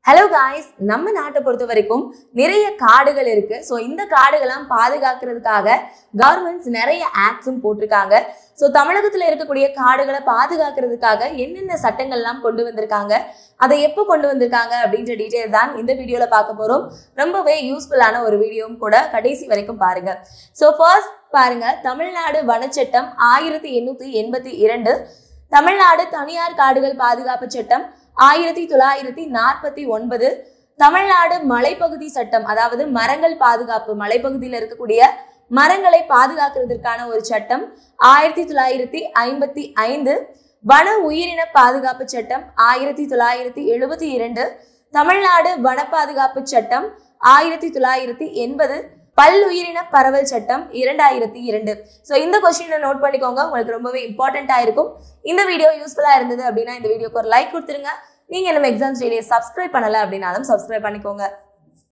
hello guys நம்ம நாட்டை பொறுத்த வரைக்கும் நிறைய காடுகள் இருக்கு ஸோ இந்த காடுகள்லாம் பாதுகாக்கிறதுக்காக கவர்மெண்ட்ஸ் நிறைய ஆக்ட்ஸும் போட்டிருக்காங்க ஸோ தமிழகத்தில் இருக்கக்கூடிய காடுகளை பாதுகாக்கிறதுக்காக என்னென்ன சட்டங்கள்லாம் கொண்டு வந்திருக்காங்க அதை எப்போ கொண்டு வந்திருக்காங்க அப்படின்ற டீட்டெயில் தான் இந்த வீடியோவில் பார்க்க போகிறோம் ரொம்பவே யூஸ்ஃபுல்லான ஒரு வீடியோவும் கூட கடைசி வரைக்கும் பாருங்க ஸோ ஃபர்ஸ்ட் பாருங்க தமிழ்நாடு வனச்சட்டம் ஆயிரத்தி எண்ணூற்றி எண்பத்தி இரண்டு தமிழ்நாடு தனியார் காடுகள் பாதுகாப்பு சட்டம் ஆயிரத்தி தொள்ளாயிரத்தி நாற்பத்தி ஒன்பது தமிழ்நாடு மலைப்பகுதி சட்டம் அதாவது மரங்கள் பாதுகாப்பு மலைப்பகுதியில் இருக்கக்கூடிய மரங்களை பாதுகாக்கிறதுக்கான ஒரு சட்டம் ஆயிரத்தி தொள்ளாயிரத்தி ஐம்பத்தி ஐந்து வன உயிரின பாதுகாப்பு சட்டம் ஆயிரத்தி தொள்ளாயிரத்தி எழுபத்தி இரண்டு தமிழ்நாடு வன பாதுகாப்பு சட்டம் ஆயிரத்தி தொள்ளாயிரத்தி எண்பது பல்லுயிரின பரவல் சட்டம் இரண்டாயிரத்தி இரண்டு ஸோ இந்த கொஸ்டினை நோட் பண்ணிக்கோங்க உங்களுக்கு ரொம்பவே இம்பார்ட்டண்ட்டாக இருக்கும் இந்த வீடியோ யூஸ்ஃபுல்லாக இருந்தது அப்படின்னா இந்த வீடியோக்கு ஒரு லைக் கொடுத்துருங்க நீங்கள் நம்ம எக்ஸாம்ஸ் டெய்லியை சப்ஸ்கிரைப் பண்ணலை அப்படின்னாலும் சப்ஸ்கிரைப் பண்ணிக்கோங்க